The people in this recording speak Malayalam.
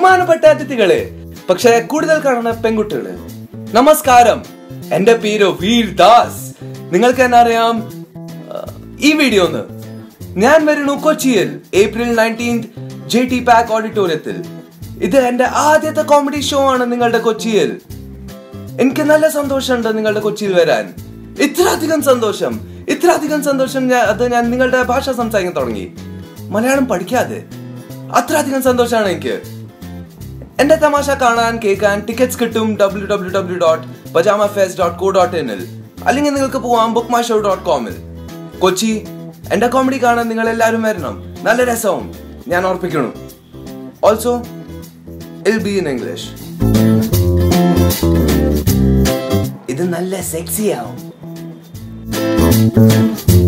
ബഹുമാനപ്പെട്ട അതിഥികളെ പക്ഷെ കൂടുതൽ കാണുന്ന പെൺകുട്ടികള് നമസ്കാരം എന്റെ പേര് വീർദാസ് നിങ്ങൾക്ക് എന്നെ അറിയാം ആ, ഈ വീഡിയോ ഒന്ന് ഞാൻ വരുന്നു കൊച്ചിയിൽ April nineteenth J T pack ഓഡിറ്റോറിയത്തിൽ ഇത് എന്റെ ആദ്യത്തെ കോമഡി ഷോ ആണ് നിങ്ങളുടെ കൊച്ചിയിൽ എനിക്ക് നല്ല സന്തോഷമുണ്ട് നിങ്ങളുടെ കൊച്ചിയിൽ വരാൻ ഇത്രയധികം സന്തോഷം ഇത്രയധികം സന്തോഷം ഞാൻ അത് ഞാൻ നിങ്ങളുടെ ഭാഷ സംസാരിക്കാൻ തുടങ്ങി മലയാളം പഠിക്കാതെ അത്രയധികം സന്തോഷമാണ് എനിക്ക് എന്റെ തമാശ കാണാൻ കേൾക്കാൻ ടിക്കറ്റ്സ് കിട്ടും W W W dot pajama fest dot co dot ഇനിൽ അല്ലെങ്കിൽ നിങ്ങൾക്ക് പോവാം ബുക്ക് മൈ ഷോ ഡോട്ട് കോമിൽ കൊച്ചി എന്റെ കോമഡി കാണാൻ നിങ്ങൾ എല്ലാവരും വരണം നല്ല രസവും ഞാൻ ഓർപ്പിക്കണം also it'll be in English ഇത് നല്ല സെക്സി ആവും